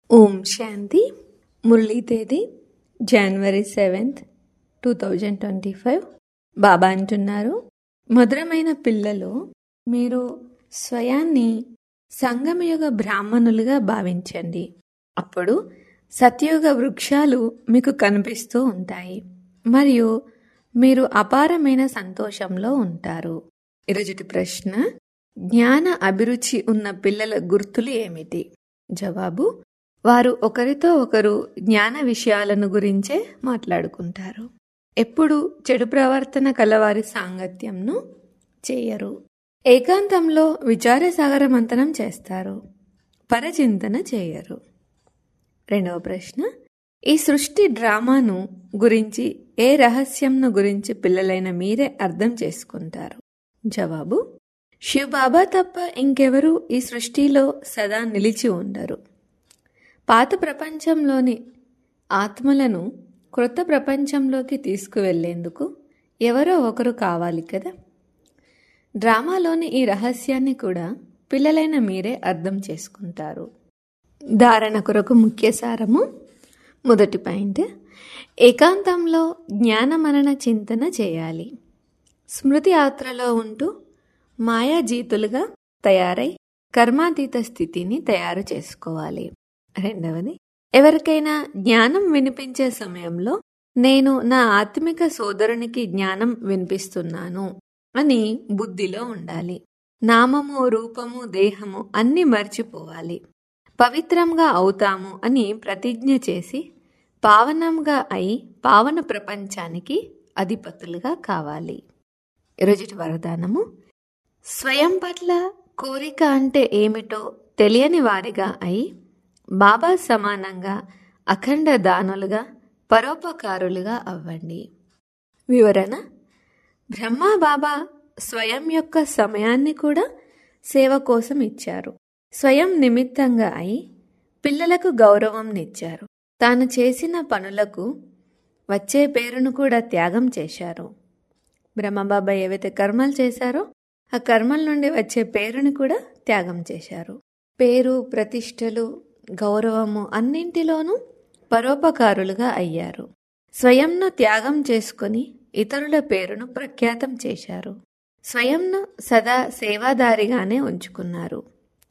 ఓం శాంతి మురళీ తేదీ January seventh two thousand twenty five Baba అంటున్నారు మధురమైన పిల్లలు మీరు స్వయాన్ని సంగమయుగ బ్రాహ్మణులుగా భావించండి అప్పుడు సత్యుగ వృక్షాలు మీకు కనిపిస్తూ ఉంటాయి మరియు మీరు అపారమైన సంతోషంలో ఉంటారు ఈరోజుటి ప్రశ్న జ్ఞాన అభిరుచి ఉన్న పిల్లల గుర్తులు ఏమిటి జవాబు వారు ఒకరితో ఒకరు జ్ఞాన విషయాలను గురించే మాట్లాడుకుంటారు ఎప్పుడు చెడు ప్రవర్తన కలవారి సాంగత్యంను చేయరు ఏకాంతంలో విచారసాగర మంతనం చేస్తారు పరచింతన చేయరు రెండవ ప్రశ్న ఈ సృష్టి డ్రామాను గురించి ఏ రహస్యంను గురించి పిల్లలైన మీరే అర్థం చేసుకుంటారు జవాబు శివబాబా తప్ప ఇంకెవరూ ఈ సృష్టిలో సదా నిలిచి ఉండరు పాత ప్రపంచంలోని ఆత్మలను క్రొత్త ప్రపంచంలోకి తీసుకువెళ్లేందుకు ఎవరో ఒకరు కావాలి కదా డ్రామాలోని ఈ రహస్యాన్ని కూడా పిల్లలైన మీరే అర్థం చేసుకుంటారు ధారణ కొరకు ముఖ్య సారము మొదటి పాయింట్ ఏకాంతంలో జ్ఞానమరణ చింతన చేయాలి స్మృతి యాత్రలో ఉంటూ మాయాజీతులుగా తయారై కర్మాతీత స్థితిని తయారు చేసుకోవాలి రెండవది ఎవరికైనా జ్ఞానం వినిపించే సమయంలో నేను నా ఆత్మిక సోదరునికి జ్ఞానం వినిపిస్తున్నాను అని బుద్ధిలో ఉండాలి నామము రూపము దేహము అన్ని మర్చిపోవాలి పవిత్రంగా అవుతాము అని ప్రతిజ్ఞ చేసి పావనంగా అయి పావన ప్రపంచానికి అధిపతులుగా కావాలి ఈరోజుటి వరదానము స్వయం పట్ల కోరిక అంటే ఏమిటో తెలియని వారిగా అయి బాబా సమానంగా అఖండ దానులుగా పరోపకారులుగా అవ్వండి వివరణ బ్రహ్మ బాబా స్వయం యొక్క సమయాన్ని కూడా సేవ కోసం ఇచ్చారు స్వయం నిమిత్తంగా అయి పిల్లలకు గౌరవంనిచ్చారు తాను చేసిన పనులకు వచ్చే పేరును కూడా త్యాగం చేశారు బ్రహ్మబాబా ఏవైతే కర్మలు చేశారో ఆ కర్మల నుండి వచ్చే పేరుని కూడా త్యాగం చేశారు పేరు ప్రతిష్టలు గౌరవము అన్నింటిలోనూ పరోపకారులుగా అయ్యారు స్వయంను త్యాగం చేసుకుని ఇతరుల పేరును ప్రఖ్యాతం చేశారు స్వయంను సదా సేవాదారిగానే ఉంచుకున్నారు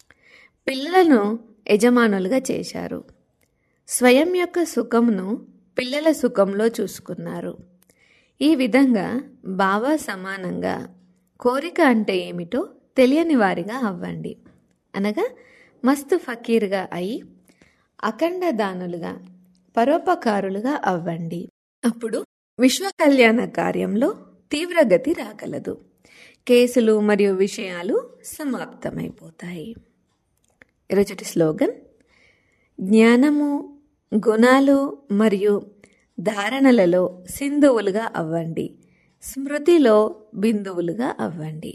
పిల్లలను యజమానులుగా చేశారు స్వయం యొక్క సుఖమును పిల్లల సుఖంలో చూసుకున్నారు ఈ విధంగా బాబా సమానంగా కోరిక అంటే ఏమిటో తెలియని వారిగా అవ్వండి అనగా మస్తు ఫకీర్గా అయి అఖండ దానులుగా పరోపకారులుగా అవ్వండి అప్పుడు విశ్వ కళ్యాణ కార్యంలో తీవ్రగతి రాగలదు కేసులు మరియు విషయాలు సమాప్తమైపోతాయి ఈరోజుటి స్లోగన్ జ్ఞానము గుణాలు మరియు ధారణలలో సింధువులుగా అవ్వండి స్మృతిలో బిందువులుగా అవ్వండి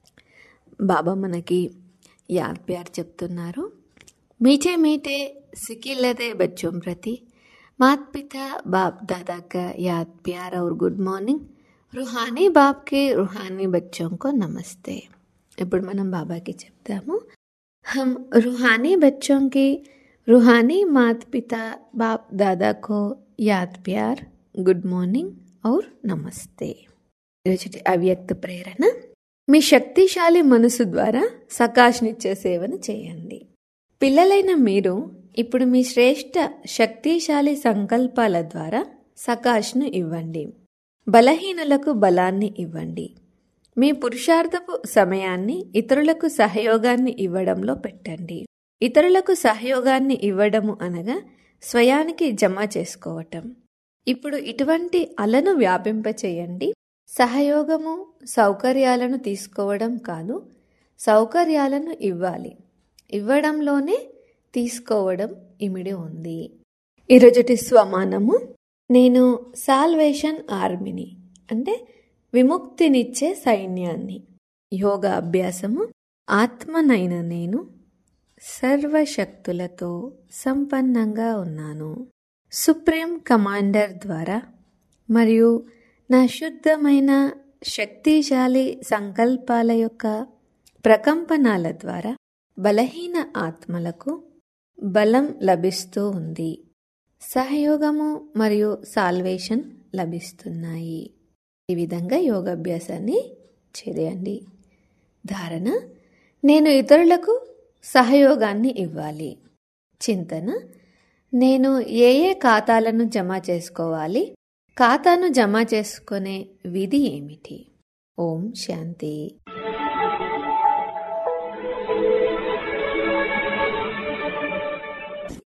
బాబా మనకి యాద్ ప్యార్ చెప్తున్నారు మీఠే మీఠే సికిల్లదే బచ్చోం ప్రతి मात पिता बाप दादा का याद प्यार और गुड మార్నింగ్ రుహానీ బాప్కి రుహానీ బచ్చోं को నమస్తే ఇప్పుడు మనం బాబాకి చెప్తాము हम रूहानी बच्चों की रूहानी मात पिता बाप दादा को याद प्यार గుడ్ మార్నింగ్ ఔర్ నమస్తే ఈరోజు అవ్యక్త ప్రేరణ మీ శక్తిశాలి మనసు ద్వారా సకాష్నిచ్చే సేవను చేయండి పిల్లలైన మీరు ఇప్పుడు మీ శ్రేష్ట శక్తిశాలి సంకల్పాల ద్వారా సకాష్ను ఇవ్వండి బలహీనులకు బలాన్ని ఇవ్వండి మీ పురుషార్థపు సమయాన్ని ఇతరులకు సహయోగాన్ని ఇవ్వడంలో పెట్టండి ఇతరులకు సహయోగాన్ని ఇవ్వడము అనగా స్వయానికి జమ చేసుకోవటం ఇప్పుడు ఇటువంటి అలను వ్యాపింపచేయండి సహయోగము సౌకర్యాలను తీసుకోవడం కాదు సౌకర్యాలను ఇవ్వాలి ఇవ్వడంలోనే తీసుకోవడం ఇమిడి ఉంది ఈరోజుటి స్వమానము నేను సాల్వేషన్ ఆర్మీని అంటే విముక్తినిచ్చే సైన్యాన్ని యోగా అభ్యాసము ఆత్మనైన నేను సర్వశక్తులతో సంపన్నంగా ఉన్నాను సుప్రీం కమాండర్ ద్వారా మరియు నా శుద్ధమైన శక్తిశాలి సంకల్పాల యొక్క ప్రకంపనాల ద్వారా బలహీన ఆత్మలకు బలం లభిస్తూ ఉంది సహయోగము మరియు సాల్వేషన్ లభిస్తున్నాయి ఈ విధంగా యోగాభ్యాసాన్ని చేయండి ధారణ నేను ఇతరులకు సహయోగాన్ని ఇవ్వాలి చింతన నేను ఏ ఏ ఖాతాలను జమ చేసుకోవాలి ఖాతాను జమ చేసుకునే విధి ఏమిటి ఓం శాంతి